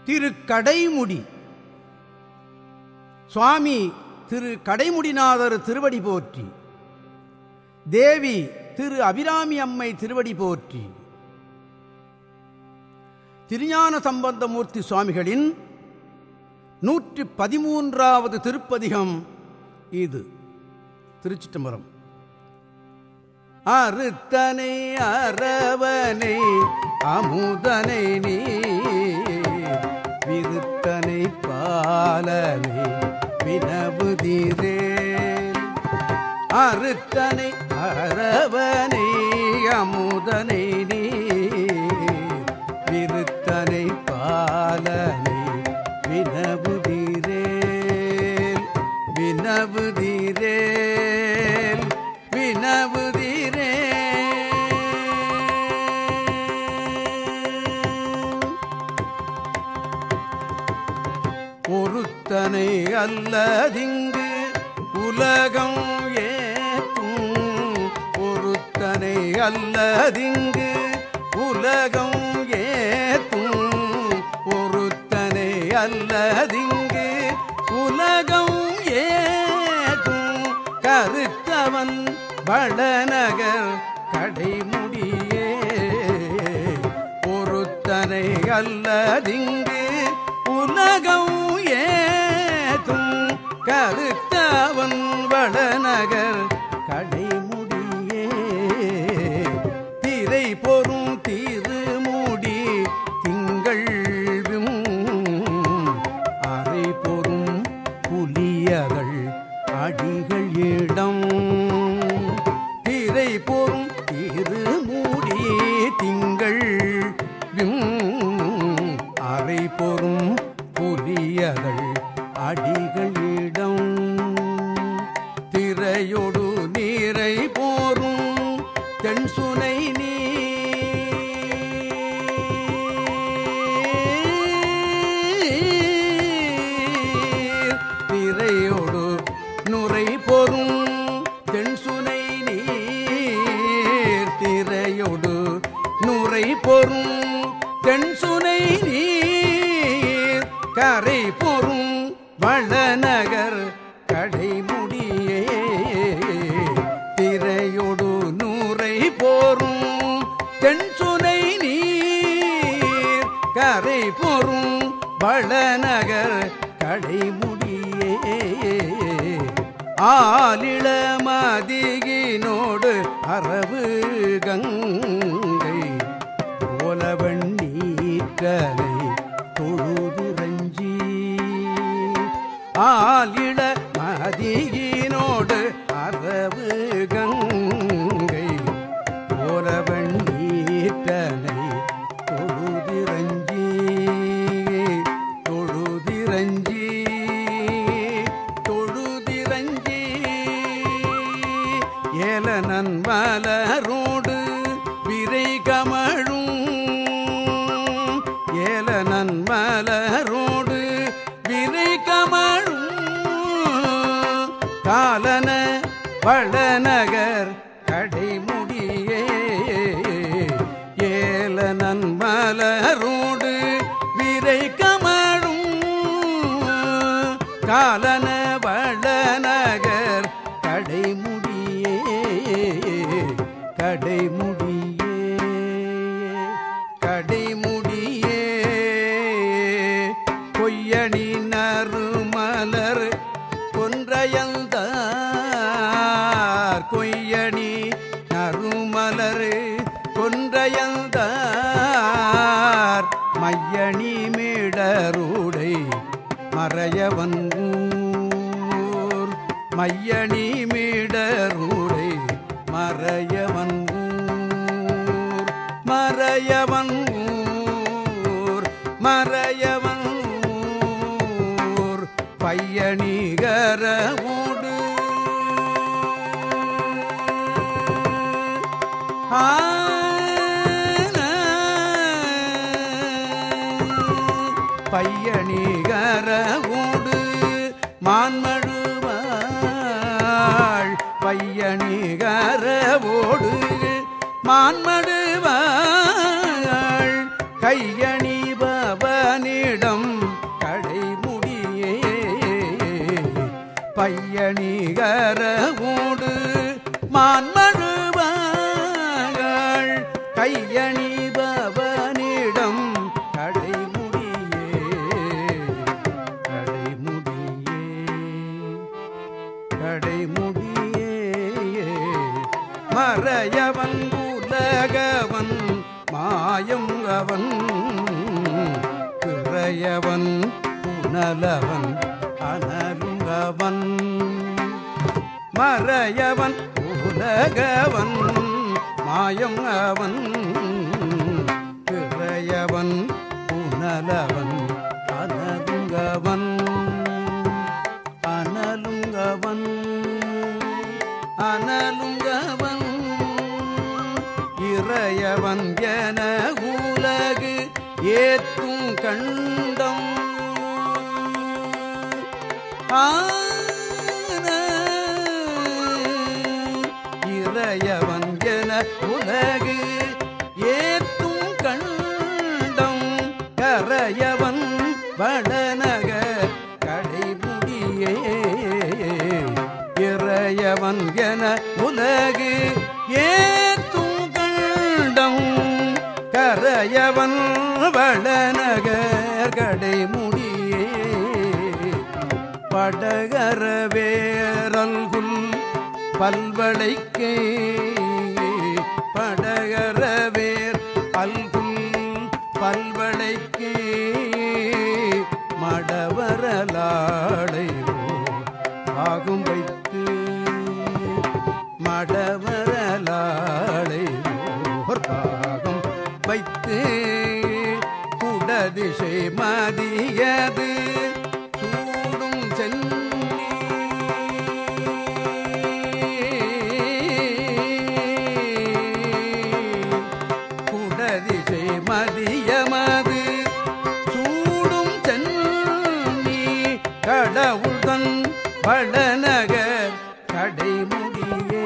திரு கடைமுடி சுவாமி திரு கடைமுடிநாதர் திருவடி போற்றி தேவி திரு அபிராமி அம்மை திருவடி போற்றி திருஞான சம்பந்தமூர்த்தி சுவாமிகளின் நூற்றி பதிமூன்றாவது திருப்பதிகம் இது திருச்சிட்டம்பரம் அறுத்தனை அரவனை அமுதனை நீ விருத்தனை பாலனை வினவுதிரே அறுத்தனை அரவனை அமுதனை நீ விருத்தனை பாலனை வினவுதிரேல் வினவுதிரேல் வினவுதிரேல் ஒருத்தனை அல்லதிங்கு உலகம் ஏத்தும் ஒருத்தனை அல்லதிங்கு உலகம் ஏத்தும் ஒருத்தனை அல்லதிங்கு உலகம் ஏத்தும் கருத்தவன் வளநகர் கடைமுடியே ஒருத்தனை அல்லதிங்கு உலகம் ஏதும் கருத்தவன் வளநகர் கடைமுடியே திரை பொறும் திருமுடி திங்கள் அரை பொறும் புலியகள் அடிகள் இடம் திரை பொறும் திருமுடி திங்கள் அரை பொறும் புலியகள் அடிகளிடம் திரையொடு நீரை போரும் தென் சுனை நீர் திரையொடு நுரை பொறும் தென் சுனை நீர் திரையொடு நுரை பொறும் தென் சுனை நீர் கரை பொறும் வளநகர் கடைமுடியே திரையொடு நூரை போரும் தென் சுனை நீர் கரை பொறும் வளநகர் கடைமுடியே ஆலிளமதிகினோடு அரவு கங்கை கோலவன் நீற்றலை தொழுதுரஞ்சி ஆலிள மதியினோடு அரவு கங்கை கோலவன் நீற்றலை தொழுதிரஞ்சி தொழுதிரஞ்சி தொழுதிரஞ்சி ஏலனன் மலரோடு விரை கமழும் ஏலனன் மலரோடு விரை கமழும் காலன வளநகர் கடைமுடியே ஏலனன் மலரோடு விரை கமழும் காலன வளநகர் கடைமுடியே கடைமுடியே கடைமுடியே பொய்யணி நறுமலர் கொன்றையந்தார் கொய்யணி நறுமலர் கொன்றையந்தார் மையணி மிடருடை மறையவன் ஊர் மையணி மிடருடை மறையவன் ஊர் மறையவன் ஊர் மறையவன் ஊர் பையணிகர ஊடு பையணிகர ஊடு மான்மழுவாள் பையணிகர ஓடு மான்மடுவாள் கையணிபவனிடம் கடைமுடியே பையணிகர ஊடு மான்மழுவாள் கையணிபவனிடம் கடைமுடியே கடைமுடியே கடைமுடியே மறையவன் உலகவன் மாயம் அவன் பிறையவன் புனலவன் அனலுங்கவன் மறையவன் உலகவன் மாயம் அவன் பிறையவன் புனலவன் அனலுங்கவன் அனலுங்கவன் அனலுங்கவன் இறையவன் என உலகு ஏத்தும் கண்டம் ஆன இறையவன் என உலகு ஏத்தும் கண்டம் கரையவன் வடநக கடைமுடியே இறையவன் என உலகு ஏத்தும் கண்டம் கரையவன் வடநகர் கடைமுடியே படகர வேரல்குல் பல்வளைக்கே படகர வேர் அல்குல் பல்வளைக்கே மடவரலாடை ஆகும் வைத்து மடவரலாடை ஓர் பாகம் வைத்து குடதிசை மதியது சூடும் சென்னி குடதிசை மதியமது சூடும் சென்னி கடவுள்தன் வடநகர் கடைமுடியே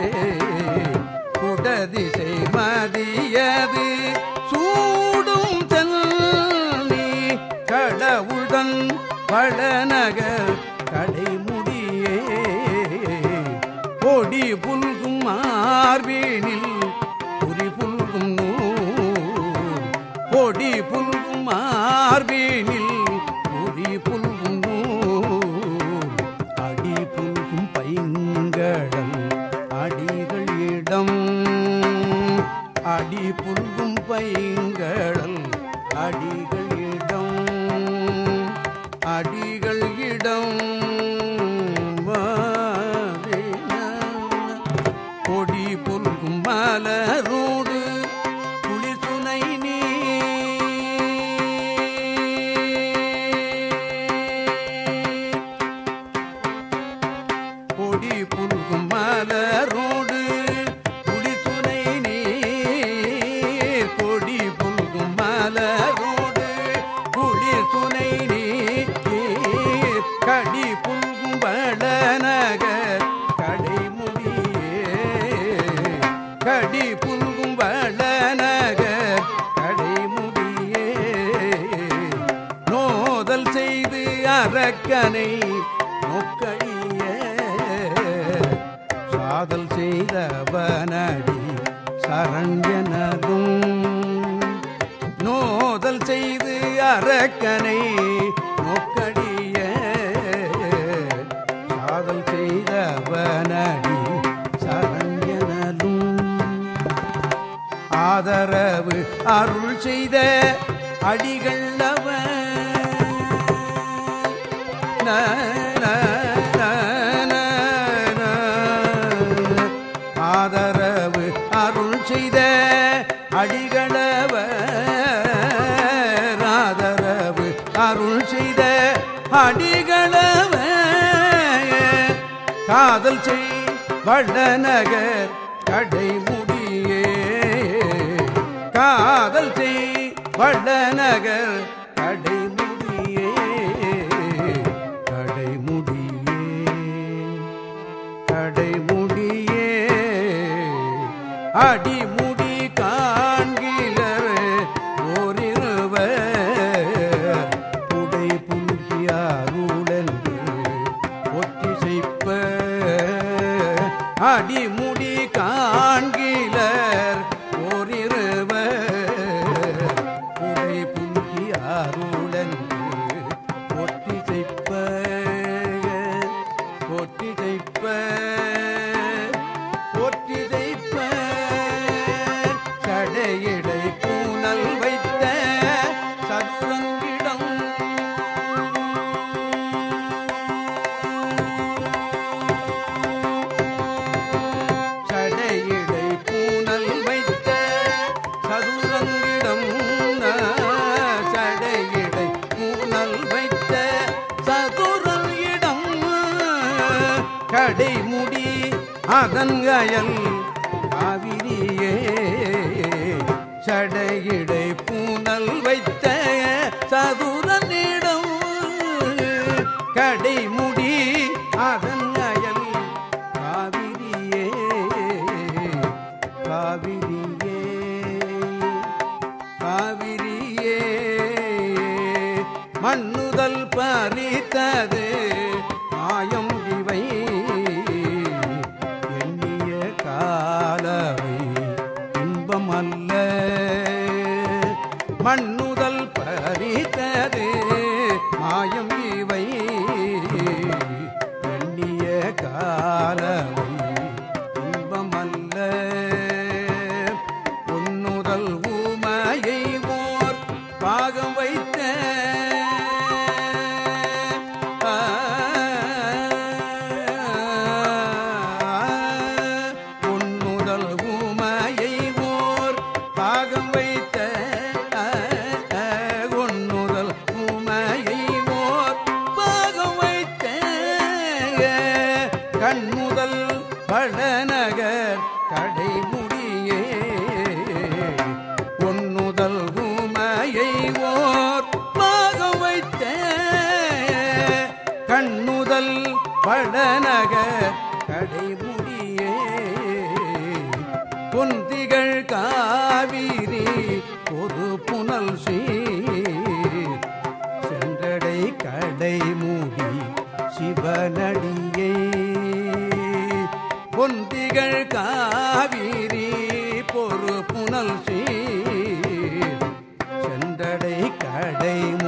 குடதிசை மதியது சூடும் சென்னி கடவுள்தன் வடநகர் கடைமுடியே பொடி புல்கும் மார்பினில் புரி புல்கும் நூல் பொடி புல்கும் மார்பினில் புரி புல்கும் நூல் அடி புல்கும் பைங்கடல் அடிகள் இடம் அடி புல்கும் பைங்கடல் அடிகள் இடம் அடிகள் இடம் வாரின கொடி புல்கும் மலரோடு குளிசுனை நீ கொடி புல்கும் மலரோடு குளிசுனை நீர் கொடி புல்கும் மலரோடு குளிர் துணை நீர் கடி புல்கும் வளநகர் கடைமுடியே கடி புல்கும் வளநகர் கடைமுடியே நோதல் செய்து அரக்கனை நோக்கடிய சாதல் செய்தவனடி சரண்யனதும் நோதல் செய்து அரக்கனை நோக்கடிய சாதல் செய்தவனடி சரண்யனலும் ஆதரவு அருள் செய்த அடிகள் அவன் ந, ந, ந, ந, ந. ஆதரவு அருள் செய்த அடிகளவர் ஆதரவு அருள் செய்த அடிகளவர் காதல் செய் வள்ளநகர் கடைமுடியே காதல் செய் வள்ளநகர் கடைமுடியே கடைமுடியே கடைமுடியே அடிமுடி காண்கிலர் ஓரிரு அதன் அயல் காவிரியே சடையிடை பூனல் வைத்த சதுரனிடம் கடைமுடி அதன் அயல் காவிரியே காவிரியே காவிரியே மண்ணுதல் பறித்தது மாயம் இவை எண்ணிய காலவை இன்பம் அல்ல மண்ணுதல் பறித்தது மாயம் இவை எண்ணிய காலவை இன்பமல்ல உன்னுதல் ஊமையை ஓர் பாகம் வைத்த ஆ, உன்னுதல் ஊமையை ஓர் பாகம் வைத்த ஆ, உன்னுதல் ஊமையை ஓர் பாகம் வைத்த கண்முதல் பழநகர் கடைமுடியே ஒன்னுதல் ஊமையை ஓர் பாகம் வைத்த கண்ணுதல் பழநகர் கடைமுடியே பொந்திகள் காவிரி ஒரு புனல் சீர் சென்றடை கடை மூடி சிவனடியே பொந்திகள் காவிரி பொறு புனல் சீர் சென்றடை கடை